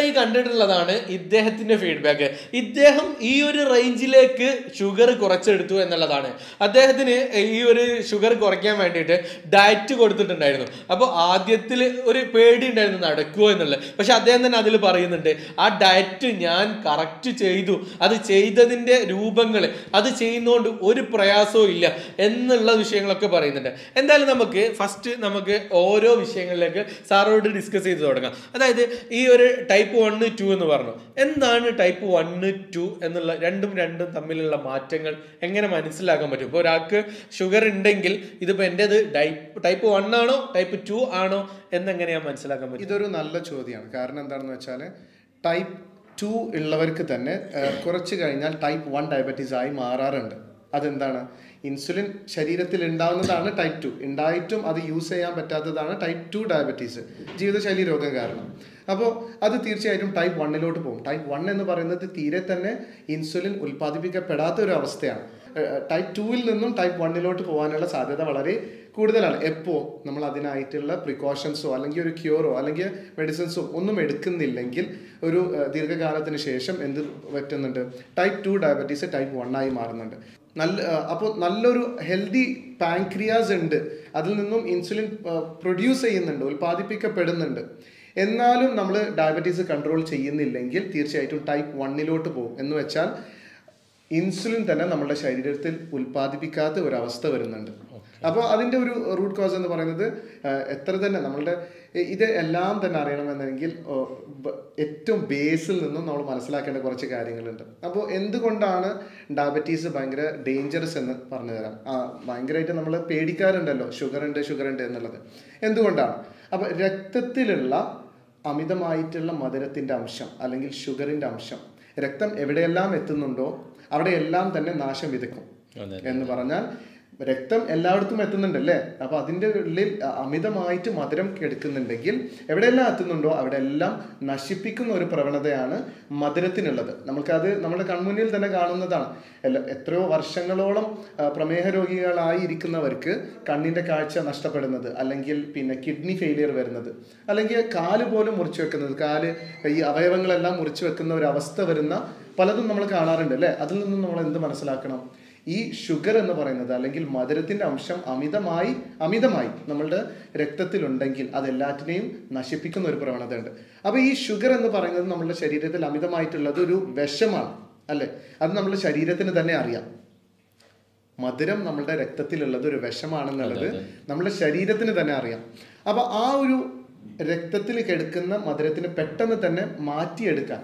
അടുത്തതായി കണ്ടിട്ടുള്ളതാണ് ഇദ്ദേഹത്തിന്റെ ഫീഡ്ബാക്ക് ഇദ്ദേഹം ഈ ഒരു റേഞ്ചിലേക്ക് ഷുഗർ കുറച്ചെടുത്തു എന്നുള്ളതാണ് അദ്ദേഹത്തിന് ഈ ഒരു ഷുഗർ കുറയ്ക്കാൻ വേണ്ടിയിട്ട് ഡയറ്റ് കൊടുത്തിട്ടുണ്ടായിരുന്നു അപ്പോൾ ആദ്യത്തിൽ ഒരു പേടി ഉണ്ടായിരുന്നു നടക്കുമോ എന്നുള്ളത് പക്ഷെ അദ്ദേഹം തന്നെ അതിൽ പറയുന്നുണ്ട് ആ ഡയറ്റ് ഞാൻ കറക്റ്റ് ചെയ്തു അത് ചെയ്തതിൻ്റെ രൂപങ്ങൾ അത് ചെയ്യുന്നതുകൊണ്ട് ഒരു പ്രയാസവും ഇല്ല എന്നുള്ള വിഷയങ്ങളൊക്കെ പറയുന്നുണ്ട് എന്തായാലും നമുക്ക് ഫസ്റ്റ് നമുക്ക് ഓരോ വിഷയങ്ങളിലേക്ക് സാറോട് ഡിസ്കസ് ചെയ്ത് തുടങ്ങാം അതായത് ഈ ഒരു ടൈപ്പ് വണ്ണ് ടു എന്ന് പറഞ്ഞു എന്താണ് ടൈപ്പ് വണ്ണ് ടു എന്നുള്ള രണ്ടും രണ്ടും തമ്മിലുള്ള മാറ്റങ്ങൾ എങ്ങനെ മനസ്സിലാക്കാൻ പറ്റും ഇപ്പോൾ ഒരാൾക്ക് ഷുഗർ ഉണ്ടെങ്കിൽ ഇതിപ്പോൾ എൻ്റെത് ടൈപ്പ് ടൈപ്പ് വൺ ആണോ ടൈപ്പ് ടു ആണോ എന്നെങ്ങനെയാ മനസ്സിലാക്കാൻ പറ്റും ഇതൊരു നല്ല ചോദ്യമാണ് കാരണം എന്താണെന്ന് വെച്ചാൽ ടൈപ്പ് ടു ഉള്ളവർക്ക് തന്നെ ആ, കുറച്ച് കഴിഞ്ഞാൽ ടൈപ്പ് വൺ ഡയബറ്റീസ് ആയി മാറാറുണ്ട് അതെന്താണ് ഇൻസുലിൻ ശരീരത്തിൽ ഉണ്ടാവുന്നതാണ് ടൈപ്പ് ടു ഉണ്ടായിട്ടും അത് യൂസ് ചെയ്യാൻ പറ്റാത്തതാണ് ടൈപ്പ് ടു ഡയബറ്റീസ് ജീവിതശൈലി രോഗം കാരണം അപ്പോൾ അത് തീർച്ചയായിട്ടും ടൈപ്പ് വണ്ണിലോട്ട് പോകും ടൈപ്പ് വൺ എന്ന് പറയുന്നത് തീരെ തന്നെ ഇൻസുലിൻ ഉൽപ്പാദിപ്പിക്കപ്പെടാത്ത ഒരു അവസ്ഥയാണ് ടൈപ്പ് ടുവിൽ നിന്നും ടൈപ്പ് വണ്ണിലോട്ട് പോകാനുള്ള സാധ്യത വളരെ കൂടുതലാണ് എപ്പോൾ നമ്മൾ അതിനായിട്ടുള്ള പ്രിക്കോഷൻസോ അല്ലെങ്കിൽ ഒരു ക്യൂറോ അല്ലെങ്കിൽ മെഡിസിൻസോ ഒന്നും എടുക്കുന്നില്ലെങ്കിൽ ഒരു ഏഹ്, ദീർഘകാലത്തിന് ശേഷം എന്ത് പറ്റുന്നുണ്ട് type two diabetes type one ആയി മാറുന്നുണ്ട് നല്ല അപ്പോൾ നല്ലൊരു ഹെൽത്തി പാൻക്രിയാസ് ഉണ്ട് അതിൽ നിന്നും ഇൻസുലിൻ പ്രൊഡ്യൂസ് ചെയ്യുന്നുണ്ട് ഉൽപ്പാദിപ്പിക്കപ്പെടുന്നുണ്ട് എന്നാലും നമ്മൾ ഡയബറ്റീസ് കൺട്രോൾ ചെയ്യുന്നില്ലെങ്കിൽ തീർച്ചയായിട്ടും ടൈപ്പ് വണ്ണിലോട്ട് പോകും എന്ന് വെച്ചാൽ ഇൻസുലിൻ തന്നെ നമ്മുടെ ശരീരത്തിൽ ഉൽപ്പാദിപ്പിക്കാത്ത ഒരു അവസ്ഥ വരുന്നുണ്ട് അപ്പോൾ അതിൻ്റെ ഒരു റൂട്ട് കോസ് എന്ന് പറയുന്നത് ആ, എത്ര തന്നെ നമ്മളുടെ ഇ- ഇത് എല്ലാം തന്നെ അറിയണമെന്നെങ്കിൽ ഓ, ബ- ഏറ്റവും ബേസിൽ നിന്നും നമ്മൾ മനസ്സിലാക്കേണ്ട കുറച്ച് കാര്യങ്ങളുണ്ട് അപ്പോൾ എന്തുകൊണ്ടാണ് ഡയബറ്റീസ് ഭയങ്കര ഡേഞ്ചറസ് എന്ന് പറഞ്ഞു തരാം ആ ഭയങ്കരമായിട്ട് നമ്മൾ പേടിക്കാറുണ്ടല്ലോ ഷുഗർ ഉണ്ട് ഷുഗർ ഉണ്ട് എന്നുള്ളത് എന്തുകൊണ്ടാണ് അപ്പോൾ രക്തത്തിലുള്ള അമിതമായിട്ടുള്ള മധുരത്തിൻ്റെ അംശം അല്ലെങ്കിൽ ഷുഗറിൻ്റെ അംശം രക്തം എവിടെയെല്ലാം എത്തുന്നുണ്ടോ അവിടെയെല്ലാം തന്നെ നാശം വിതക്കും അതെ. എന്ന് പറഞ്ഞാൽ രക്തം എല്ലായിടത്തും എത്തുന്നുണ്ടല്ലേ അപ്പൊ അതിൻ്റെ ഉള്ളിൽ അ- അമിതമായിട്ട് മധുരം എടുക്കുന്നുണ്ടെങ്കിൽ എവിടെയെല്ലാം എത്തുന്നുണ്ടോ അവിടെ എല്ലാം നശിപ്പിക്കുന്ന ഒരു പ്രവണതയാണ് മധുരത്തിനുള്ളത് നമുക്കത് നമ്മുടെ കൺമുന്നിൽ തന്നെ കാണുന്നതാണ് എല്ലാ എത്രയോ വർഷങ്ങളോളം ആ, പ്രമേഹ രോഗികളായി ഇരിക്കുന്നവർക്ക് കണ്ണിന്റെ കാഴ്ച നഷ്ടപ്പെടുന്നത് അല്ലെങ്കിൽ പിന്നെ കിഡ്നി ഫെയിലിയർ വരുന്നത് അല്ലെങ്കിൽ കാല് പോലും മുറിച്ചു വെക്കുന്നത് കാല് ഈ അവയവങ്ങളെല്ലാം മുറിച്ചു വെക്കുന്ന ഒരു അവസ്ഥ വരുന്ന പലതും നമ്മൾ കാണാറുണ്ട് അല്ലേ അതിൽ നിന്നും നമ്മൾ എന്ത് മനസ്സിലാക്കണം ഈ ഷുഗർ എന്ന് പറയുന്നത് അല്ലെങ്കിൽ മധുരത്തിന്റെ അംശം അമിതമായി അമിതമായി നമ്മളുടെ രക്തത്തിലുണ്ടെങ്കിൽ അതെല്ലാറ്റിനെയും നശിപ്പിക്കുന്ന ഒരു പ്രവണതയുണ്ട് അപ്പൊ ഈ ഷുഗർ എന്ന് പറയുന്നത് നമ്മളുടെ ശരീരത്തിൽ അമിതമായിട്ടുള്ളത് ഒരു വിഷമാണ് അല്ലെ അത് നമ്മുടെ ശരീരത്തിന് തന്നെ അറിയാം മധുരം നമ്മളുടെ രക്തത്തിലുള്ളത് ഒരു വിഷമാണെന്നുള്ളത് നമ്മുടെ ശരീരത്തിന് തന്നെ അറിയാം അപ്പൊ ആ ഒരു രക്തത്തിൽ കെടുക്കുന്ന മധുരത്തിന് പെട്ടെന്ന് തന്നെ മാറ്റിയെടുക്കാൻ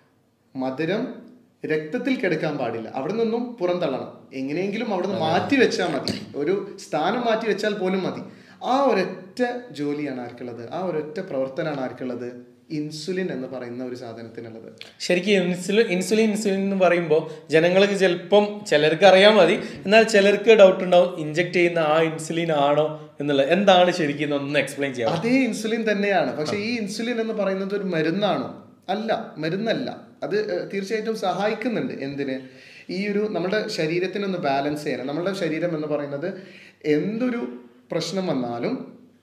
മധുരം രക്തത്തിൽ കിടക്കാൻ പാടില്ല അവിടെ നിന്നും പുറന്തള്ളണം എങ്ങനെയെങ്കിലും അവിടെ നിന്ന് മാറ്റി വെച്ചാൽ മതി ഒരു സ്ഥാനം മാറ്റി വെച്ചാൽ പോലും മതി ആ ഒരൊറ്റ ജോലിയാണ് ആർക്കുള്ളത് ആ ഒരൊറ്റ പ്രവർത്തനമാണ് ആർക്കുള്ളത് ഇൻസുലിൻ എന്ന് പറയുന്ന ഒരു സാധനത്തിനുള്ളത് ശരിക്കും ഇൻസുലിൻ ഇൻസുലിൻ ഇൻസുലിൻ എന്ന് പറയുമ്പോൾ ജനങ്ങൾക്ക് ചിലപ്പം ചിലർക്ക് അറിയാൻ മതി എന്നാൽ ചിലർക്ക് ഡൗട്ട് ഉണ്ടാവും ഇഞ്ചെക്ട് ചെയ്യുന്ന ആ ഇൻസുലിൻ ആണോ എന്നുള്ളത് എന്താണ് ശരിക്കും ഒന്ന് എക്സ്പ്ലെയിൻ ചെയ്യാം അതേ ഇൻസുലിൻ തന്നെയാണ് പക്ഷെ ഈ ഇൻസുലിൻ എന്ന് പറയുന്നത് ഒരു മരുന്നാണോ അല്ല മരുന്നല്ല അത് ഏഹ്, തീർച്ചയായിട്ടും സഹായിക്കുന്നുണ്ട് എന്തിന് ഈ ഒരു നമ്മുടെ ശരീരത്തിനൊന്ന് ബാലൻസ് ചെയ്യാൻ നമ്മുടെ ശരീരം എന്ന് പറയുന്നത് എന്തൊരു പ്രശ്നം വന്നാലും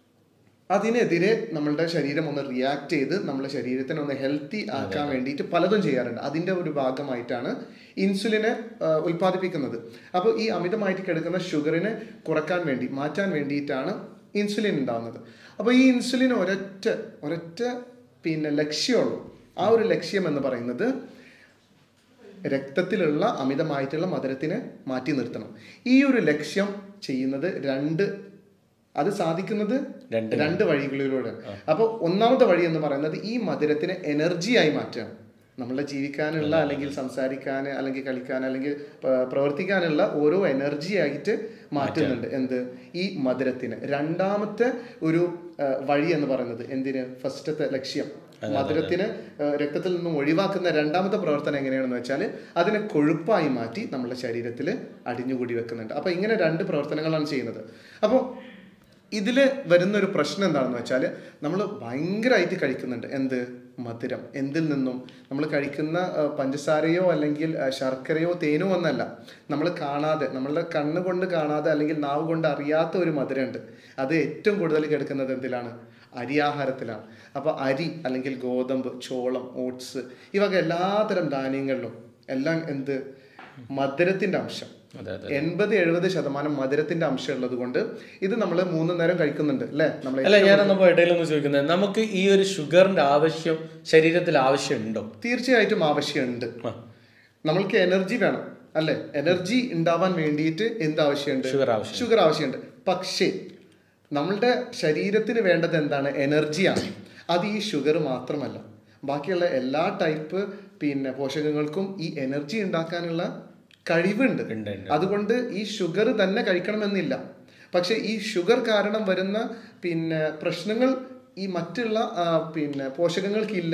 അതിനെതിരെ നമ്മളുടെ ശരീരം ഒന്ന് റിയാക്ട് ചെയ്ത് നമ്മുടെ ശരീരത്തിനെ ഒന്ന് ഹെൽത്തി ആക്കാൻ വേണ്ടിയിട്ട് പലതും ചെയ്യാറുണ്ട് അതിൻ്റെ ഒരു ഭാഗമായിട്ടാണ് ഇൻസുലിനെ ആ, ഉൽപ്പാദിപ്പിക്കുന്നത് അപ്പോൾ ഈ അമിതമായിട്ട് കിടക്കുന്ന ഷുഗറിനെ കുറക്കാൻ വേണ്ടി മാറ്റാൻ വേണ്ടിയിട്ടാണ് ഇൻസുലിൻ ഉണ്ടാകുന്നത് അപ്പോൾ ഈ ഇൻസുലിൻ ഒരൊറ്റ ഒരൊറ്റ പിന്നെ ലക്ഷ്യമുള്ളൂ ആ ഒരു ലക്ഷ്യം എന്ന് പറയുന്നത് രക്തത്തിലുള്ള അമിതമായിട്ടുള്ള മധുരത്തിനെ മാറ്റി നിർത്തണം ഈ ഒരു ലക്ഷ്യം ചെയ്യുന്നത് രണ്ട് അത് സാധിക്കുന്നത് രണ്ട് രണ്ട് വഴികളിലൂടെയാണ് അപ്പോൾ ഒന്നാമത്തെ വഴി എന്ന് പറയുന്നത് ഈ മധുരത്തിനെ എനർജിയായി മാറ്റുകയാണ് നമ്മളെ ജീവിക്കാനുള്ള അല്ലെങ്കിൽ സംസാരിക്കാൻ അല്ലെങ്കിൽ കളിക്കാൻ അല്ലെങ്കിൽ പ- പ്രവർത്തിക്കാനുള്ള ഓരോ എനർജി ആയിട്ട് മാറ്റുന്നുണ്ട് എന്ത് ഈ മധുരത്തിന് രണ്ടാമത്തെ ഒരു ആ, വഴി എന്ന് പറയുന്നത് എന്തിന് ഫസ്റ്റത്തെ ലക്ഷ്യം മധുരത്തിന് ആ, രക്തത്തിൽ നിന്നും ഒഴിവാക്കുന്ന രണ്ടാമത്തെ പ്രവർത്തനം എങ്ങനെയാണെന്ന് വെച്ചാൽ അതിനെ കൊഴുപ്പായി മാറ്റി നമ്മുടെ ശരീരത്തിൽ അടിഞ്ഞുകൂടി വെക്കുന്നുണ്ട് അപ്പോൾ ഇങ്ങനെ രണ്ട് പ്രവർത്തനങ്ങളാണ് ചെയ്യുന്നത് അപ്പോൾ ഇതിൽ വരുന്ന ഒരു പ്രശ്നം എന്താണെന്ന് വെച്ചാൽ നമ്മൾ ഭയങ്കരമായിട്ട് കഴിക്കുന്നുണ്ട് എന്ത് മധുരം എന്തിൽ നിന്നും നമ്മൾ കഴിക്കുന്ന ആ, പഞ്ചസാരയോ അല്ലെങ്കിൽ ആ, ശർക്കരയോ തേനോ ഒന്നല്ല നമ്മൾ കാണാതെ നമ്മളുടെ കണ്ണ് കൊണ്ട് കാണാതെ അല്ലെങ്കിൽ നാവ് കൊണ്ട് അറിയാത്ത ഒരു മധുരമുണ്ട് അത് ഏറ്റവും കൂടുതൽ കിടക്കുന്നത് എന്തിലാണ് അരിയാഹാരത്തിലാണ് അപ്പോൾ അരി അല്ലെങ്കിൽ ഗോതമ്പ് ചോളം ഓട്സ് ഈ വക എല്ലാത്തരം ധാന്യങ്ങളിലും എല്ലാം എന്ത് മധുരത്തിന്റെ അംശം അതെ അതെ എൺപത് എഴുപത് ശതമാനം മധുരത്തിന്റെ അംശം ഉള്ളത് കൊണ്ട് ഇത് നമ്മൾ മൂന്ന് നേരം കഴിക്കുന്നുണ്ട് അല്ലേ നമ്മൾ അല്ല ഞാനൊന്ന് ഇടയിലൊന്ന് ചോദിക്കുന്നത് നമുക്ക് ഈ ഒരു ഷുഗറിന്റെ ആവശ്യം ശരീരത്തിൽ ആവശ്യമുണ്ടോ തീർച്ചയായിട്ടും ആവശ്യമുണ്ട് ആ. നമ്മൾക്ക് എനർജി വേണം അല്ലെ എനർജി ഉണ്ടാവാൻ വേണ്ടിയിട്ട് എന്ത് ആവശ്യമുണ്ട് ഷുഗർ ആവശ്യം ഷുഗർ ആവശ്യമുണ്ട് പക്ഷേ നമ്മളുടെ ശരീരത്തിന് വേണ്ടത് എന്താണ് എനർജിയാണ് അത് ഈ ഷുഗർ മാത്രമല്ല ബാക്കിയുള്ള എല്ലാ ടൈപ്പ് പിന്നെ പോഷകങ്ങൾക്കും ഈ എനർജി ഉണ്ടാക്കാനുള്ള കഴിവുണ്ട് ഉണ്ട് ഉണ്ട് അതുകൊണ്ട് ഈ ഷുഗർ തന്നെ കഴിക്കണമെന്നില്ല പക്ഷെ ഈ ഷുഗർ കാരണം വരുന്ന പിന്നെ പ്രശ്നങ്ങൾ ഈ മറ്റുള്ള ആ, പിന്നെ പോഷകങ്ങൾക്കില്ല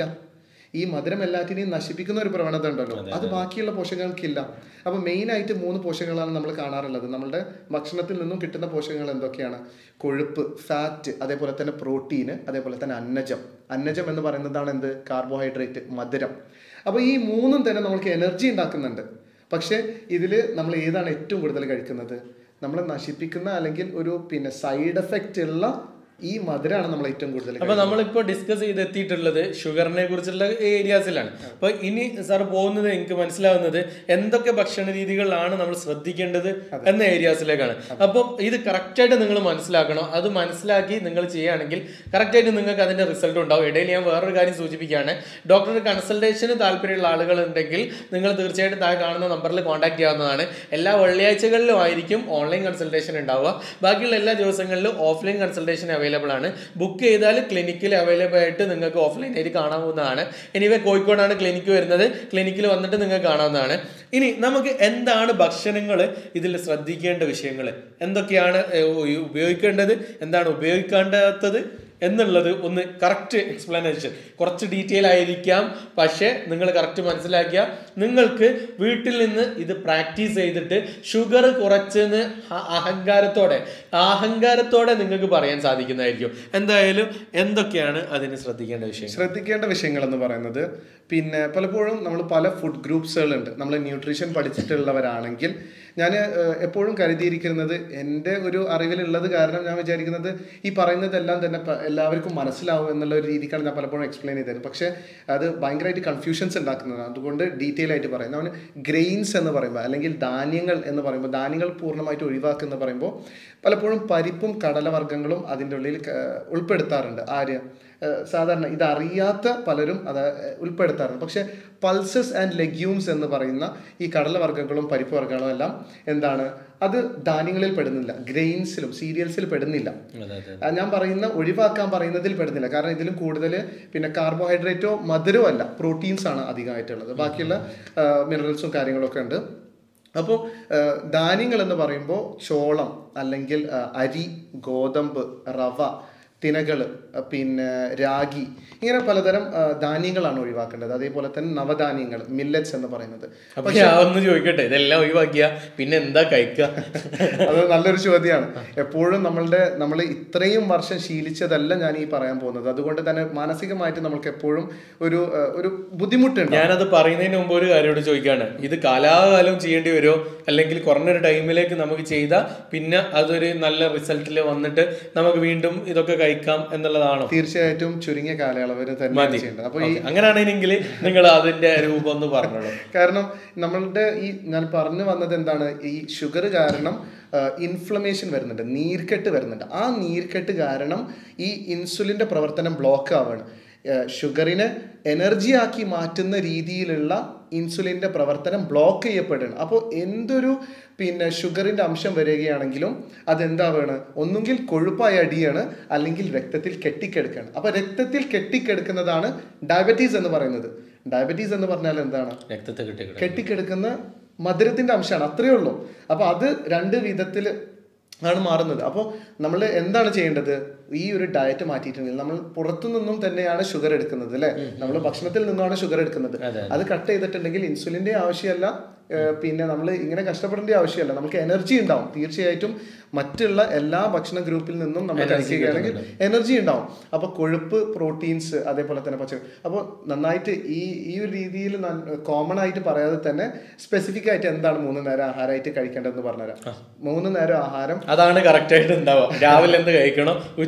ഈ മധുരം എല്ലാറ്റിനെയും നശിപ്പിക്കുന്ന ഒരു പ്രവണത ഉണ്ടല്ലോ അത് ബാക്കിയുള്ള പോഷകങ്ങൾക്കില്ല അപ്പൊ മെയിൻ ആയിട്ട് മൂന്ന് പോഷകങ്ങളാണ് നമ്മൾ കാണാറുള്ളത് നമ്മളുടെ ഭക്ഷണത്തിൽ നിന്നും കിട്ടുന്ന പോഷകങ്ങൾ എന്തൊക്കെയാണ് കൊഴുപ്പ് ഫാറ്റ് അതേപോലെ തന്നെ പ്രോട്ടീന് അതേപോലെ തന്നെ അന്നജം അന്നജം എന്ന് പറയുന്നതാണ് എന്ത് കാർബോഹൈഡ്രേറ്റ് മധുരം അപ്പൊ ഈ മൂന്നും തന്നെ നമുക്ക് എനർജി ഉണ്ടാക്കുന്നുണ്ട് പക്ഷേ ഇതിൽ നമ്മൾ ഏതാണ് ഏറ്റവും കൂടുതൽ കഴിക്കുന്നത് നമ്മൾ നശിപ്പിക്കുന്ന അല്ലെങ്കിൽ ഒരു പിന്നെ സൈഡ് എഫക്റ്റ് ഉള്ള ഈ മധുരമാണ് നമ്മൾ ഏറ്റവും കൂടുതൽ അപ്പൊ നമ്മളിപ്പോ ഡിസ്കസ് ചെയ്തെത്തിയിട്ടുള്ളത് ഷുഗറിനെ കുറിച്ചുള്ള ഏരിയാസിലാണ് അപ്പൊ ഇനി സാർ പോകുന്നത് എനിക്ക് മനസ്സിലാവുന്നത് എന്തൊക്കെ ഭക്ഷണ രീതികളാണ് നമ്മൾ ശ്രദ്ധിക്കേണ്ടത് എന്ന ഏരിയാസിലേക്കാണ് അപ്പം ഇത് കറക്റ്റായിട്ട് നിങ്ങൾ മനസ്സിലാക്കണം അത് മനസ്സിലാക്കി നിങ്ങൾ ചെയ്യുകയാണെങ്കിൽ കറക്റ്റായിട്ട് നിങ്ങൾക്ക് അതിന്റെ റിസൾട്ട് ഉണ്ടാവും ഇടയിൽ ഞാൻ വേറൊരു കാര്യം സൂചിപ്പിക്കുകയാണ് ഡോക്ടറുടെ കൺസൾട്ടേഷന് താല്പര്യമുള്ള ആളുകൾ ഉണ്ടെങ്കിൽ നിങ്ങൾ തീർച്ചയായിട്ടും താഴെ കാണുന്ന നമ്പറിൽ കോൺടാക്ട് ചെയ്യാവുന്നതാണ് എല്ലാ വെള്ളിയാഴ്ചകളിലും ആയിരിക്കും ഓൺലൈൻ കൺസൾട്ടേഷൻ ഉണ്ടാവുക ബാക്കിയുള്ള എല്ലാ ദിവസങ്ങളിലും ഓഫ്ലൈൻ കൺസൾട്ടേഷൻ അവൈലബിൾ ആണ് ബുക്ക് ചെയ്താൽ ക്ലിനിക്കിൽ അവൈലബിൾ ആയിട്ട് നിങ്ങൾക്ക് ഓഫ്ലൈനായിട്ട് കാണാവുന്നതാണ് എനിവേ കോഴിക്കോടാണ് ക്ലിനിക്ക് വരുന്നത് ക്ലിനിക്കിൽ വന്നിട്ട് നിങ്ങൾക്ക് കാണാവുന്നതാണ് ഇനി നമുക്ക് എന്താണ് ഭക്ഷണങ്ങൾ ഇതിൽ ശ്രദ്ധിക്കേണ്ട വിഷയങ്ങൾ എന്തൊക്കെയാണ് ഏർ, ഉപയോഗിക്കേണ്ടത് എന്താണ് ഉപയോഗിക്കേണ്ടാത്തത് എന്നുള്ളത് ഒന്ന് കറക്റ്റ് എക്സ്പ്ലനേഷൻ കുറച്ച് ഡീറ്റെയിൽ ആയിരിക്കാം പക്ഷേ നിങ്ങൾ കറക്റ്റ് മനസ്സിലാക്കിയ നിങ്ങൾക്ക് വീട്ടിൽ നിന്ന് ഇത് പ്രാക്ടീസ് ചെയ്തിട്ട് ഷുഗർ കുറച്ചെന്ന് അ- അഹങ്കാരത്തോടെ അഹങ്കാരത്തോടെ നിങ്ങൾക്ക് പറയാൻ സാധിക്കുന്നതായിരിക്കും എന്തായാലും എന്തൊക്കെയാണ് അതിന് ശ്രദ്ധിക്കേണ്ട വിഷയം ശ്രദ്ധിക്കേണ്ട വിഷയങ്ങൾ എന്ന് പറയുന്നത് പിന്നെ പലപ്പോഴും നമ്മൾ പല ഫുഡ് ഗ്രൂപ്പ്സുകളുണ്ട് നമ്മൾ ന്യൂട്രീഷൻ പഠിച്ചിട്ടുള്ളവരാണെങ്കിൽ ഞാൻ എപ്പോഴും കരുതിയിരിക്കുന്നത് എൻ്റെ ഒരു അറിവിലുള്ളത് കാരണം ഞാൻ വിചാരിക്കുന്നത് ഈ പറയുന്നതെല്ലാം തന്നെ പ- എല്ലാവർക്കും മനസ്സിലാവും എന്നുള്ള ഒരു രീതിക്കാണ് ഞാൻ പലപ്പോഴും എക്സ്പ്ലെയിൻ ചെയ്തത് പക്ഷേ അത് ഭയങ്കരമായിട്ട് കൺഫ്യൂഷൻസ് ഉണ്ടാക്കുന്നതാണ് അതുകൊണ്ട് ഡീറ്റെയിൽ ആയിട്ട് പറയുന്നത് അവന് ഗ്രെയിൻസ് എന്ന് പറയുമ്പോൾ അല്ലെങ്കിൽ ധാന്യങ്ങൾ എന്ന് പറയുമ്പോൾ ധാന്യങ്ങൾ പൂർണ്ണമായിട്ട് ഒഴിവാക്കുന്ന പറയുമ്പോൾ പലപ്പോഴും പരിപ്പും കടലവർഗ്ഗങ്ങളും അതിൻ്റെ ഉള്ളിൽ ക- ഉൾപ്പെടുത്താറുണ്ട് ആര് ഏഹ് സാധാരണ ഇതറിയാത്ത പലരും അത് ഉൾപ്പെടുത്താറുണ്ട് പക്ഷെ പൾസസ് ആൻഡ് ലെഗ്യൂംസ് എന്ന് പറയുന്ന ഈ കടലവർഗ്ഗങ്ങളും പരിപ്പ് വർഗ്ഗങ്ങളും എല്ലാം എന്താണ് അത് ധാന്യങ്ങളിൽ പെടുന്നില്ല ഗ്രെയിൻസിലും സീരിയൽസിൽ പെടുന്നില്ല അതെ അതെ ആ, ഞാൻ പറയുന്ന ഒഴിവാക്കാൻ പറയുന്നതിൽ പെടുന്നില്ല കാരണം ഇതിലും കൂടുതൽ പിന്നെ കാർബോഹൈഡ്രേറ്റോ മധുരമോ അല്ല പ്രോട്ടീൻസ് ആണ് അധികമായിട്ടുള്ളത് ബാക്കിയുള്ള മിനറൽസും കാര്യങ്ങളൊക്കെ ഉണ്ട് അപ്പോൾ ധാന്യങ്ങൾ എന്ന് പറയുമ്പോൾ ചോളം അല്ലെങ്കിൽ ആ, അരി ഗോതമ്പ് റവ തിനകൾ പിന്നെ രാഗി ഇങ്ങനെ പലതരം ആ, ധാന്യങ്ങളാണ് ഒഴിവാക്കേണ്ടത് അതേപോലെ തന്നെ നവധാന്യങ്ങൾ മില്ലറ്റ്സ് എന്ന് പറയുന്നത് അപ്പൊ ഞാൻ ഒന്ന് ചോദിക്കട്ടെ ഇതെല്ലാം ഒഴിവാക്കിയ പിന്നെ എന്താ കഴിക്കുക അത് നല്ലൊരു ചോദ്യമാണ് എപ്പോഴും നമ്മളുടെ നമ്മൾ ഇത്രയും വർഷം ശീലിച്ചതല്ല ഞാൻ ഈ പറയാൻ പോകുന്നത് അതുകൊണ്ട് തന്നെ മാനസികമായിട്ട് നമ്മൾക്ക് എപ്പോഴും ഒരു ആ, ഒരു ബുദ്ധിമുട്ടുണ്ട് ഞാനത് പറയുന്നതിന് മുമ്പ് ഒരു കാര്യോട് ചോദിക്കാണ് ഇത് കാലാകാലം ചെയ്യേണ്ടി വരുമോ അല്ലെങ്കിൽ കുറഞ്ഞൊരു ടൈമിലേക്ക് നമുക്ക് ചെയ്താൽ പിന്നെ അതൊരു നല്ല റിസൾട്ടിൽ വന്നിട്ട് നമുക്ക് വീണ്ടും ഇതൊക്കെ കഴിക്കാം എന്നുള്ളതാണോ തീർച്ചയായിട്ടും ചുരുങ്ങിയ കാലയളവിൽ തന്നെ മതി ചെയ്യേണ്ടത് അപ്പൊ ഓക്കേ. അങ്ങനെയാണെങ്കിൽ നിങ്ങൾ അതിന്റെ രൂപം ഒന്ന് പറഞ്ഞോളൂ കാരണം നമ്മളുടെ ഈ ഞാൻ പറഞ്ഞു വന്നത് എന്താണ് ഈ ഷുഗർ കാരണം ഇൻഫ്ലമേഷൻ വരുന്നുണ്ട് നീർക്കെട്ട് വരുന്നുണ്ട് ആ നീർക്കെട്ട് കാരണം ഈ ഇൻസുലിന്റെ പ്രവർത്തനം ബ്ലോക്ക് ആവാണ് ഏഹ് ഷുഗറിനെ എനർജി ആക്കി മാറ്റുന്ന രീതിയിലുള്ള ഇൻസുലിന്റെ പ്രവർത്തനം ബ്ലോക്ക് ചെയ്യപ്പെടുകയാണ് അപ്പോൾ എന്തൊരു പിന്നെ ഷുഗറിന്റെ അംശം വരികയാണെങ്കിലും അതെന്താവാണ് ഒന്നുകിൽ കൊഴുപ്പായി അടിയാണ് അല്ലെങ്കിൽ രക്തത്തിൽ കെട്ടിക്കെടുക്കുകയാണ് അപ്പോൾ രക്തത്തിൽ കെട്ടിക്കെടുക്കുന്നതാണ് ഡയബറ്റീസ് എന്ന് പറയുന്നത് ഡയബറ്റീസ് എന്ന് പറഞ്ഞാൽ എന്താണ് രക്തത്തെ കിട്ടി കെട്ടിക്കിടക്കുന്ന മധുരത്തിന്റെ അംശമാണ് അത്രയേ ഉള്ളൂ അപ്പൊ അത് രണ്ട് വിധത്തിൽ ആണ് മാറുന്നത് അപ്പോൾ നമ്മൾ എന്താണ് ചെയ്യേണ്ടത് ഈ ഒരു ഡയറ്റ് മാറ്റിയിട്ടുണ്ടെങ്കിൽ നമ്മൾ പുറത്തു നിന്നും തന്നെയാണ് ഷുഗർ എടുക്കുന്നത് അല്ലെ നമ്മൾ ഭക്ഷണത്തിൽ നിന്നാണ് ഷുഗർ എടുക്കുന്നത് അത് കട്ട് ചെയ്തിട്ടുണ്ടെങ്കിൽ ഇൻസുലിന്റെ ആവശ്യമല്ല ഏഹ് പിന്നെ നമ്മൾ ഇങ്ങനെ കഷ്ടപ്പെടേണ്ട ആവശ്യമല്ല നമുക്ക് എനർജി ഉണ്ടാവും തീർച്ചയായിട്ടും മറ്റുള്ള എല്ലാ ഭക്ഷണ ഗ്രൂപ്പിൽ നിന്നും നമ്മൾ കഴിക്കുകയാണെങ്കിൽ എനർജി ഉണ്ടാവും അപ്പൊ കൊഴുപ്പ് പ്രോട്ടീൻസ് അതേപോലെ തന്നെ പച്ചക്കറി അപ്പോൾ നന്നായിട്ട് ഈ ഈ ഒരു രീതിയിൽ കോമൺ ആയിട്ട് പറയാതെ തന്നെ സ്പെസിഫിക് ആയിട്ട് എന്താണ് മൂന്ന് നേരം ആഹാരമായിട്ട് കഴിക്കേണ്ടതെന്ന് പറഞ്ഞുതരാം മൂന്ന് നേരം ആഹാരം അതാണ് കറക്റ്റ് ആയിട്ട് ഉണ്ടാവുക രാവിലെ എന്ത് കഴിക്കണം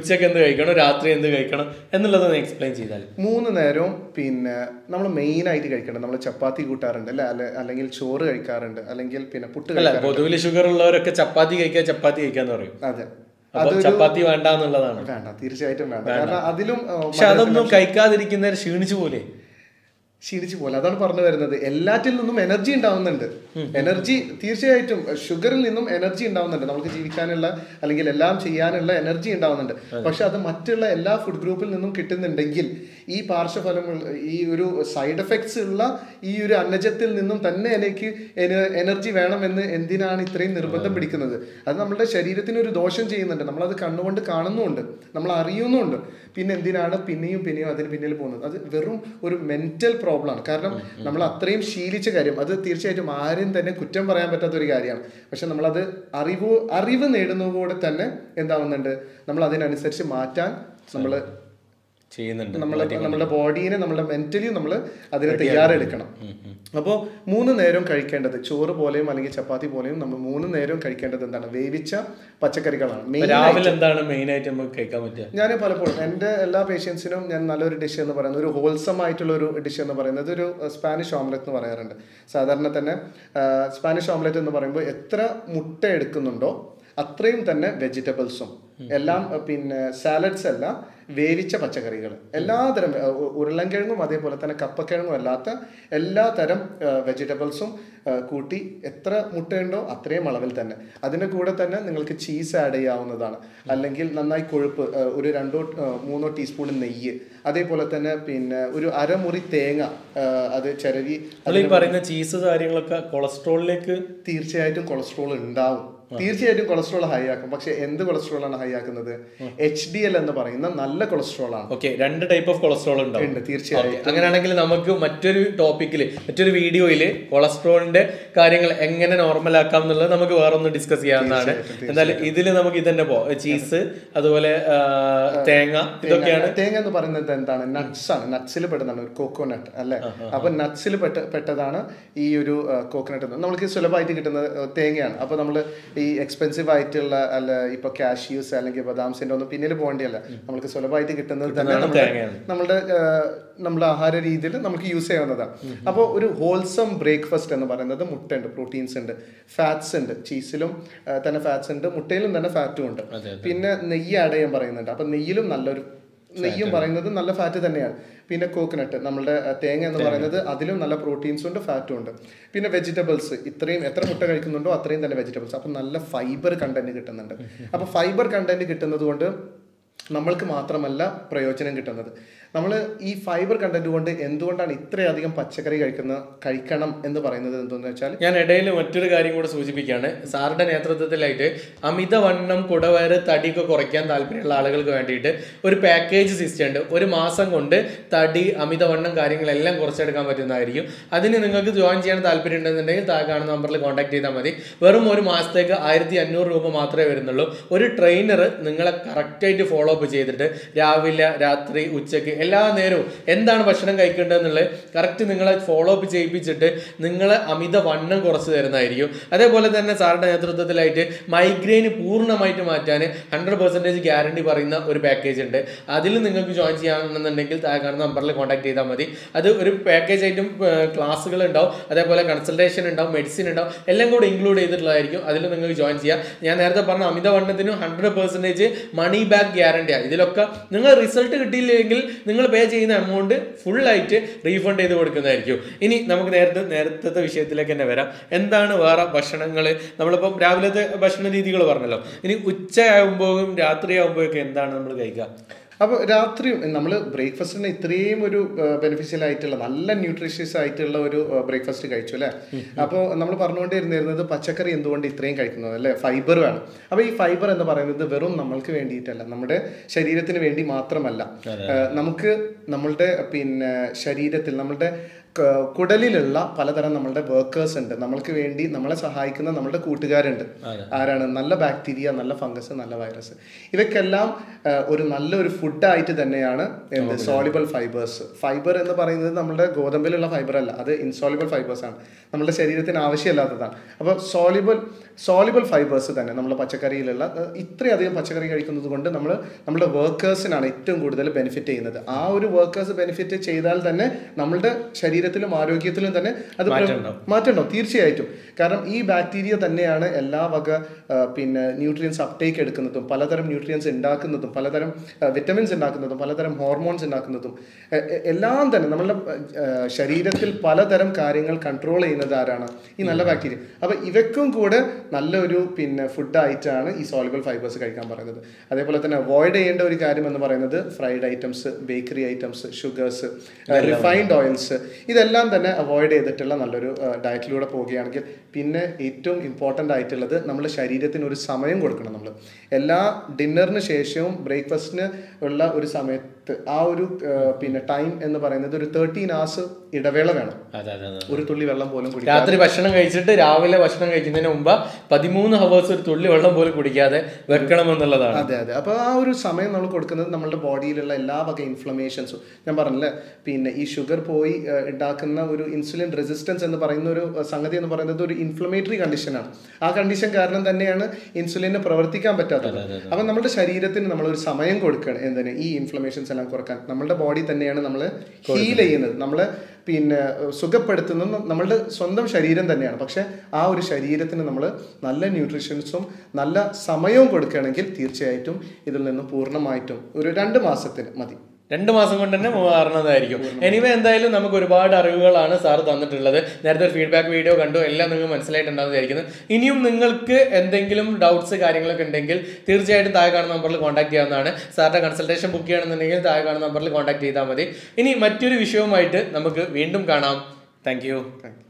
ഉച്ചക്ക് എന്ത് കഴിക്കണം രാത്രി എന്ത് കഴിക്കണം എന്നുള്ളതൊന്ന് എക്സ്പ്ലെയിൻ ചെയ്താൽ മൂന്ന് നേരവും പിന്നെ നമ്മൾ മെയിൻ ആയിട്ട് കഴിക്കണം നമ്മൾ ചപ്പാത്തി കൂട്ടാറുണ്ട് അല്ലെ അല്ലെ അല്ലെങ്കിൽ ചോറ് കഴിക്കാറുണ്ട് അല്ലെങ്കിൽ പിന്നെ പുട്ട് അല്ല കഴിക്കാറുണ്ട് പൊതുവിൽ ഷുഗർ ഉള്ളവരൊക്കെ ചപ്പാത്തി കഴിക്കുക ചപ്പാത്തി കഴിക്കാന്ന് പറയും അതെ അപ്പൊ ചപ്പാത്തി വേണ്ട എന്നുള്ളതാണ് വേണ്ട തീർച്ചയായിട്ടും വേണ്ട കാരണം അതിലും ആ, പക്ഷെ അതൊന്നും കഴിക്കാതിരിക്കുന്നവർ ക്ഷീണിച്ചു പോലെ ക്ഷീണിച്ചു പോലെ അതാണ് പറഞ്ഞു വരുന്നത് എല്ലാറ്റിൽ നിന്നും എനർജി ഉണ്ടാവുന്നുണ്ട് എനർജി തീർച്ചയായിട്ടും ഷുഗറിൽ നിന്നും എനർജി ഉണ്ടാവുന്നുണ്ട് നമുക്ക് ജീവിക്കാനുള്ള അല്ലെങ്കിൽ എല്ലാം ചെയ്യാനുള്ള എനർജി ഉണ്ടാവുന്നുണ്ട് പക്ഷെ അത് മറ്റുള്ള എല്ലാ ഫുഡ് ഗ്രൂപ്പിൽ നിന്നും കിട്ടുന്നുണ്ടെങ്കിൽ ഈ പാർശ്വഫലങ്ങൾ ഈ ഒരു സൈഡ് എഫക്ട്സ് ഉള്ള ഈ ഒരു അന്നജത്തിൽ നിന്നും തന്നെ എനിക്ക് എനർജി വേണമെന്ന് എന്തിനാണ് ഇത്രയും നിർബന്ധം പിടിക്കുന്നത് അത് നമ്മുടെ ശരീരത്തിന് ഒരു ദോഷം ചെയ്യുന്നുണ്ട് നമ്മളത് കണ്ണുകൊണ്ട് കാണുന്നുമുണ്ട് നമ്മൾ അറിയുന്നുമുണ്ട് പിന്നെ എന്തിനാണ് പിന്നെയും പിന്നെയും അതിന് പിന്നിൽ പോകുന്നത് അത് വെറും ഒരു മെന്റൽ പ്രോബ്ലം ആണ് കാരണം നമ്മൾ അത്രയും ശീലിച്ച കാര്യം അത് തീർച്ചയായിട്ടും ആരും തന്നെ കുറ്റം പറയാൻ പറ്റാത്ത ഒരു കാര്യമാണ് പക്ഷെ നമ്മളത് അറിവ് അറിവ് നേടുന്നതോടെ തന്നെ എന്താവുന്നുണ്ട് നമ്മൾ അതിനനുസരിച്ച് മാറ്റാൻ നമ്മൾ ചെയ്യുന്നുണ്ട് നമ്മളെ നമ്മുടെ ബോഡീനെ നമ്മുടെ മെന്റലി നമ്മൾ അതിനെ തയ്യാറെടുക്കണം അപ്പോൾ മൂന്ന് നേരം കഴിക്കേണ്ടത് ചോറ് പോലെയും അല്ലെങ്കിൽ ചപ്പാത്തി പോലെയും നമ്മൾ മൂന്ന് നേരം കഴിക്കേണ്ടത് എന്താണ് വേവിച്ച പച്ചക്കറികളാണ് ഇപ്പൊ മെയിൻ രാവിലെ എന്താണ് മെയിൻ ആയിട്ട് നമുക്ക് കഴിക്കാൻ പറ്റുക ഞാൻ പലപ്പോഴും എൻ്റെ എല്ലാ പേഷ്യൻസിനും ഞാൻ നല്ലൊരു ഡിഷ് എന്ന് പറയുന്നത് ഒരു ഹോൾസം ആയിട്ടുള്ള ഒരു ഡിഷ് എന്ന് പറയുന്നത് ഒരു സ്പാനിഷ് ഓംലെറ്റ് എന്ന് പറയാറുണ്ട് സാധാരണ തന്നെ ആ, സ്പാനിഷ് ഓംലെറ്റ് എന്ന് പറയുമ്പോൾ എത്ര മുട്ട എടുക്കുന്നുണ്ടോ അത്രയും തന്നെ വെജിറ്റബിൾസും എല്ലാം ആ, പിന്നെ സാലഡ്സ് അല്ല വേവിച്ച പച്ചക്കറികൾ എല്ലാതരം ആ, ഉ- ഉരുളൻകിഴങ്ങും അതേപോലെ തന്നെ കപ്പക്കിഴങ്ങും അല്ലാത്ത എല്ലാ തരം വെജിറ്റബിൾസും കൂട്ടി എത്ര മുട്ടയുണ്ടോ അത്രയും അളവിൽ തന്നെ അതിൻ്റെ കൂടെ തന്നെ നിങ്ങൾക്ക് ചീസ് ആഡ് ചെയ്യാവുന്നതാണ് അല്ലെങ്കിൽ നന്നായി കൊഴുപ്പ് ആ, ഒരു രണ്ടോ ആ, മൂന്നോ ടീസ്പൂൺ നെയ്യ് അതേപോലെ തന്നെ പിന്നെ ഒരു അരമുറി തേങ്ങ ആ, അത് ചിരവി നമ്മൾ ഈ പറയുന്ന ചീസ് കാര്യങ്ങളൊക്കെ കൊളസ്ട്രോളിലേക്ക് തീർച്ചയായിട്ടും കൊളസ്ട്രോൾ ഉണ്ടാവും തീർച്ചയായിട്ടും കൊളസ്ട്രോൾ ഹൈ ആക്കും പക്ഷെ എന്ത് കൊളസ്ട്രോൾ ആണ് ഹൈ ആക്കുന്നത് എച്ച് ഡി എൽ എന്ന് പറയുന്ന നല്ല കൊളസ്ട്രോൾ ആണ് ഓക്കെ രണ്ട് ടൈപ്പ് ഓഫ് കൊളസ്ട്രോൾ ഉണ്ടാവും ഉണ്ട് തീർച്ചയായും Okay. അങ്ങനെയാണെങ്കിൽ നമുക്ക് മറ്റൊരു ടോപ്പിക്കിൽ മറ്റൊരു വീഡിയോയിൽ കൊളസ്ട്രോളിന്റെ കാര്യങ്ങൾ എങ്ങനെ നോർമൽ ആക്കാം എന്നുള്ളത് നമുക്ക് വേറെ ഒന്ന് ഡിസ്കസ് ചെയ്യാവുന്നതാണ് എന്തായാലും ഇതിൽ നമുക്ക് ഇതന്നെ പോ ചീസ് അതുപോലെ ആ, തേങ്ങ ഇതൊക്കെയാണ് തേങ്ങ എന്ന് പറയുന്നത് എന്താണ് നട്ട്സ് ആണ് നട്ട്സിൽ പെടുന്നതാണ് ഒരു കോക്കോനട്ട് അല്ലെ അപ്പൊ നട്ട്സിൽ പെട്ട പെട്ടതാണ് ഈ ഒരു കോക്കനട്ട് നമുക്ക് സുലഭമായിട്ട് കിട്ടുന്നത് ആ, തേങ്ങയാണ് അപ്പൊ നമ്മൾ ഈ എക്സ്പെൻസീവ് ആയിട്ടുള്ള അല്ല ഇപ്പൊ കാഷ്യൂസ് അല്ലെങ്കിൽ ബദാംസിന്റെ ഒന്നും പിന്നിൽ പോകേണ്ടിയല്ല നമുക്ക് സുലഭമായിട്ട് കിട്ടുന്നത് തന്നെ നമ്മുടെ തേങ്ങയാണ്. നമ്മുടെ ആ, നമ്മുടെ ആഹാര രീതിയിൽ നമുക്ക് യൂസ് ചെയ്യാവുന്നതാണ് അപ്പോൾ ഒരു ഹോൾസം ബ്രേക്ക്ഫാസ്റ്റ് എന്ന് പറയുന്നത് മുട്ടയുണ്ട് പ്രോട്ടീൻസ് ഉണ്ട് ഫാറ്റ്സ് ഉണ്ട് ചീസിലും ആ, തന്നെ ഫാറ്റ്സ് ഉണ്ട് മുട്ടയിലും തന്നെ ഫാറ്റും ഉണ്ട് അതെ, പിന്നെ നെയ്യ് ആഡ് ചെയ്യാൻ പറയുന്നുണ്ട് അപ്പൊ നെയ്യിലും നല്ലൊരു നെയ്യും പറയുന്നത് നല്ല ഫാറ്റ് തന്നെയാണ് പിന്നെ കോക്കനട്ട് നമ്മളുടെ ആ, തേങ്ങ എന്ന് പറയുന്നത് അതിലും നല്ല പ്രോട്ടീൻസും ഉണ്ട് ഫാറ്റും ഉണ്ട് പിന്നെ വെജിറ്റബിൾസ് ഇത്രയും എത്ര മുട്ട കഴിക്കുന്നുണ്ടോ അത്രയും തന്നെ വെജിറ്റബിൾസ് അപ്പൊ നല്ല ഫൈബർ കണ്ടന്റ് കിട്ടുന്നുണ്ട് അപ്പൊ ഫൈബർ കണ്ടന്റ് കിട്ടുന്നത് കൊണ്ട് നമ്മൾക്ക് മാത്രമല്ല പ്രയോജനം കിട്ടുന്നത് നമ്മൾ ഈ ഫൈബർ കണ്ടന്റ് കൊണ്ട് എന്തുകൊണ്ടാണ് ഇത്രയധികം പച്ചക്കറി കഴിക്കുന്ന കഴിക്കണം എന്ന് പറയുന്നത് എന്തെന്ന് വെച്ചാൽ ഞാൻ ഇടയിൽ മറ്റൊരു കാര്യം കൂടെ സൂചിപ്പിക്കുകയാണ് സാറിന്റെ നേതൃത്വത്തിലായിട്ട് അമിതവണ്ണം കുടവയറ് തടിയൊക്കെ കുറയ്ക്കാൻ താല്പര്യമുള്ള ആളുകൾക്ക് വേണ്ടിയിട്ട് ഒരു പാക്കേജ് സിസ്റ്റം ഉണ്ട് ഒരു മാസം കൊണ്ട് തടി അമിതവണ്ണം കാര്യങ്ങളെല്ലാം കുറച്ചെടുക്കാൻ പറ്റുന്നതായിരിക്കും അതിന് നിങ്ങൾക്ക് ജോയിൻ ചെയ്യാൻ താല്പര്യം ഉണ്ടെന്നുണ്ടെങ്കിൽ താഴെ കാണുന്ന നമ്പറിൽ കോൺടാക്ട് ചെയ്താൽ മതി വെറും ഒരു മാസത്തേക്ക് ആയിരത്തി അഞ്ഞൂറ് രൂപ മാത്രമേ വരുന്നുള്ളൂ ഒരു ട്രെയിനർ നിങ്ങളെ കറക്റ്റായിട്ട് ഫോളോ അപ്പ് ചെയ്തിട്ട് രാവിലെ രാത്രി ഉച്ചയ്ക്ക് എല്ലാ നേരവും എന്താണ് ഭക്ഷണം കഴിക്കേണ്ടതെന്നുള്ളത് കറക്റ്റ് നിങ്ങളെ ഫോളോ അപ്പ് ചെയ്യിപ്പിച്ചിട്ട് നിങ്ങളെ അമിത വണ്ണം കുറച്ച് തരുന്നതായിരിക്കും അതേപോലെ തന്നെ സാറിന്റെ നേതൃത്വത്തിലായിട്ട് മൈഗ്രെയിൻ പൂർണ്ണമായിട്ട് മാറ്റാൻ ഹൺഡ്രഡ് പെർസെൻറ്റേജ് ഗ്യാരണ്ടി പറയുന്ന ഒരു പാക്കേജ് ഉണ്ട് അതിൽ നിങ്ങൾക്ക് ജോയിൻ ചെയ്യാമെന്നുണ്ടെങ്കിൽ താഴെ കാണുന്ന നമ്പറിൽ കോൺടാക്ട് ചെയ്താൽ മതി അത് ഒരു പാക്കേജ് ആയിട്ടും ക്ലാസ്സുകൾ ഉണ്ടാവും അതേപോലെ കൺസൾട്ടേഷൻ ഉണ്ടാവും മെഡിസിൻ ഉണ്ടാവും എല്ലാം കൂടെ ഇൻക്ലൂഡ് ചെയ്തിട്ടുള്ളതായിരിക്കും അതിൽ നിങ്ങൾക്ക് ജോയിൻ ചെയ്യാം ഞാൻ നേരത്തെ പറഞ്ഞ അമിതവണ്ണത്തിന് ഹൺഡ്രഡ് പെർസെൻറ്റേജ് മണി ബാക്ക് ഗ്യാരണ്ടിയാണ് ഇതിലൊക്കെ നിങ്ങൾ റിസൾട്ട് കിട്ടിയില്ലെങ്കിൽ നിങ്ങൾ പേ ചെയ്യുന്ന എമൗണ്ട് ഫുൾ ആയിട്ട് റീഫണ്ട് ചെയ്ത് കൊടുക്കുന്നതായിരിക്കും ഇനി നമുക്ക് നേരത്തെ നേരത്തെ വിഷയത്തിലേക്ക് തന്നെ വരാം എന്താണ് വേറെ ഭക്ഷണങ്ങൾ നമ്മളിപ്പം രാവിലത്തെ ഭക്ഷണ രീതികൾ പറഞ്ഞല്ലോ ഇനി ഉച്ചയാകുമ്പോഴും രാത്രിയാകുമ്പോഴൊക്കെ എന്താണ് നമ്മൾ കഴിക്കുക അപ്പോൾ രാത്രി നമ്മൾ ബ്രേക്ക്ഫാസ്റ്റിന് ഇത്രയും ഒരു ബെനിഫിഷ്യൽ ആയിട്ടുള്ള നല്ല ന്യൂട്രീഷ്യസ് ആയിട്ടുള്ള ഒരു ബ്രേക്ക്ഫാസ്റ്റ് കഴിച്ചു അല്ലേ അപ്പോൾ നമ്മൾ പറഞ്ഞുകൊണ്ടിരുന്നിരുന്നത് പച്ചക്കറി എന്തുകൊണ്ട് ഇത്രയും കഴിക്കുന്നത് അല്ലേ ഫൈബർ വേണം അപ്പോൾ ഈ ഫൈബർ എന്ന് പറയുന്നത് വെറും നമ്മൾക്ക് വേണ്ടിയിട്ടല്ല നമ്മുടെ ശരീരത്തിന് വേണ്ടി മാത്രമല്ല ഏഹ് നമുക്ക് നമ്മളുടെ പിന്നെ ശരീരത്തിൽ നമ്മളുടെ ക- കുടലിലുള്ള പലതരം നമ്മളുടെ വർക്കേഴ്സ് ഉണ്ട് നമ്മൾക്ക് വേണ്ടി നമ്മളെ സഹായിക്കുന്ന നമ്മളുടെ കൂട്ടുകാരുണ്ട് ആരാണ് നല്ല ബാക്ടീരിയ നല്ല ഫംഗസ് നല്ല വൈറസ് ഇവയ്ക്കെല്ലാം ആ, ഒരു നല്ലൊരു ഫുഡായിട്ട് തന്നെയാണ് എന്ത് സോളിബിൾ ഫൈബേഴ്സ് ഫൈബർ എന്ന് പറയുന്നത് നമ്മുടെ ഗോതമ്പിലുള്ള ഫൈബർ അല്ല അത് ഇൻസോളിബിൾ ഫൈബേഴ്സ് ആണ് നമ്മുടെ ശരീരത്തിന് ആവശ്യമില്ലാത്തതാണ് അപ്പോൾ സോളിബിൾ സോളിബിൾ ഫൈബേഴ്സ് തന്നെ നമ്മുടെ പച്ചക്കറിയിലുള്ള ആ, ഇത്രയധികം പച്ചക്കറി കഴിക്കുന്നത് കൊണ്ട് നമ്മൾ നമ്മുടെ വർക്കേഴ്സിനാണ് ഏറ്റവും കൂടുതൽ ബെനിഫിറ്റ് ചെയ്യുന്നത് ആ ഒരു വർക്കേഴ്സ് ബെനിഫിറ്റ് ചെയ്താൽ തന്നെ നമ്മളുടെ ശരീരത്തിലും ആരോഗ്യത്തിലും തന്നെ അത് മാറ്റമുണ്ടാവും തീർച്ചയായിട്ടും കാരണം ഈ ബാക്ടീരിയ തന്നെയാണ് എല്ലാ വക ആ, പിന്നെ ന്യൂട്രിയൻസ് അപ്ടേക്ക് എടുക്കുന്നതും പലതരം ന്യൂട്രിയൻസ് ഉണ്ടാക്കുന്നതും പലതരം വിറ്റമിൻസ് ഉണ്ടാക്കുന്നതും പലതരം ഹോർമോൺസ് ഉണ്ടാക്കുന്നതും എ- എ- എല്ലാം തന്നെ നമ്മളുടെ ആ, ശരീരത്തിൽ പലതരം കാര്യങ്ങൾ കൺട്രോൾ ചെയ്യുന്നത് ആരാണ് ഈ നല്ല ബാക്ടീരിയ അപ്പൊ ഇവയ്ക്കും കൂടെ നല്ലൊരു പിന്നെ ഫുഡായിട്ടാണ് ഈ സോളിബിൾ ഫൈബേഴ്സ് കഴിക്കാൻ പറയുന്നത് അതേപോലെ തന്നെ അവോയ്ഡ് ചെയ്യേണ്ട ഒരു കാര്യം എന്ന് പറയുന്നത് fried items bakery items sugars refined oils ഇതെല്ലാം തന്നെ അവോയ്ഡ് ചെയ്തിട്ടുള്ള നല്ലൊരു ഡയറ്റിലൂടെ പോവുകയാണെങ്കിൽ പിന്നെ ഏറ്റവും ഇമ്പോർട്ടൻ്റ് ആയിട്ടുള്ളത് നമ്മുടെ ശരീരത്തിന് ഒരു സമയം കൊടുക്കണം നമ്മൾ എല്ലാ ഡിന്നറിന് ശേഷവും ബ്രേക്ക്ഫാസ്റ്റിന് ഉള്ള ഒരു സമയത്ത് ആ ഒരു ആ, പിന്നെ ടൈം എന്ന് പറയുന്നത് ഒരു തേർട്ടീൻ hours ഇടവേള വേണം അതെ അതെ അതെ ഒരു തുള്ളി വെള്ളം പോലും കുടിക്കാൻ രാത്രി ഭക്ഷണം കഴിച്ചിട്ട് രാവിലെ ഭക്ഷണം കഴിക്കുന്നതിന് മുമ്പ് പതിമൂന്ന് ഹവേഴ്സ് ഒരു തുള്ളി വെള്ളം പോലും കുടിക്കാതെ വെക്കണം എന്നുള്ളതാണ് അതെ അതെ അപ്പോൾ ആ ഒരു സമയം നമ്മൾ കൊടുക്കുന്നത് നമ്മുടെ ബോഡിയിലുള്ള എല്ലാ വക ഇൻഫ്ലമേഷൻസും ഞാൻ പറഞ്ഞില്ലേ പിന്നെ ഈ ഷുഗർ പോയി ഏഹ്, ഉണ്ടാക്കുന്ന ഒരു ഇൻസുലിൻ റെസിസ്റ്റൻസ് എന്ന് പറയുന്ന ഒരു ഏഹ്, സംഗതി എന്ന് പറയുന്നത് ഒരു ഇൻഫ്ലമേറ്ററി കണ്ടീഷനാണ് ആ കണ്ടീഷൻ കാരണം തന്നെയാണ് ഇൻസുലിന് പ്രവർത്തിക്കാൻ പറ്റാത്തത് അപ്പം നമ്മുടെ ശരീരത്തിന് നമ്മൾ ഒരു സമയം കൊടുക്കുകയാണ് എന്തിന് ഈ ഇൻഫ്ലമേഷൻസ് എല്ലാം കുറക്കാൻ നമ്മളുടെ ബോഡി തന്നെയാണ് നമ്മൾ ഹീൽ ചെയ്യുന്നത് നമ്മൾ പിന്നെ ഏഹ്, സുഖപ്പെടുത്തുന്നത് നമ്മളുടെ സ്വന്തം ശരീരം തന്നെയാണ് പക്ഷെ ആ ഒരു ശരീരത്തിന് നമ്മൾ നല്ല ന്യൂട്രീഷൻസും നല്ല സമയവും കൊടുക്കുകയാണെങ്കിൽ തീർച്ചയായിട്ടും ഇതിൽ നിന്ന് പൂർണ്ണമായിട്ടും ഒരു രണ്ട് മാസത്തിന് മതി രണ്ട് മാസം കൊണ്ട് തന്നെ മാറുന്നതായിരിക്കും എനിവേ എന്തായാലും നമുക്ക് ഒരുപാട് അറിവുകളാണ് സാർ തന്നിട്ടുള്ളത് നേരത്തെ ഒരു ഫീഡ്ബാക്ക് വീഡിയോ കണ്ടു എല്ലാം നിങ്ങൾക്ക് മനസ്സിലായിട്ടുണ്ടാകുന്ന വിചാരിക്കുന്നു ഇനിയും നിങ്ങൾക്ക് എന്തെങ്കിലും ഡൗട്ട്സ് കാര്യങ്ങളൊക്കെ ഉണ്ടെങ്കിൽ തീർച്ചയായിട്ടും താഴെ കാണുന്ന നമ്പറിൽ കോൺടാക്ട് ചെയ്യാവുന്നതാണ് സാറിന്റെ കൺസൾട്ടേഷൻ ബുക്ക് ചെയ്യണമെന്നുണ്ടെങ്കിൽ താഴെ കാണുന്ന നമ്പറിൽ കോൺടാക്ട് ചെയ്താൽ മതി ഇനി മറ്റൊരു വിഷയവുമായിട്ട് നമുക്ക് വീണ്ടും കാണാം താങ്ക് യു താങ്ക്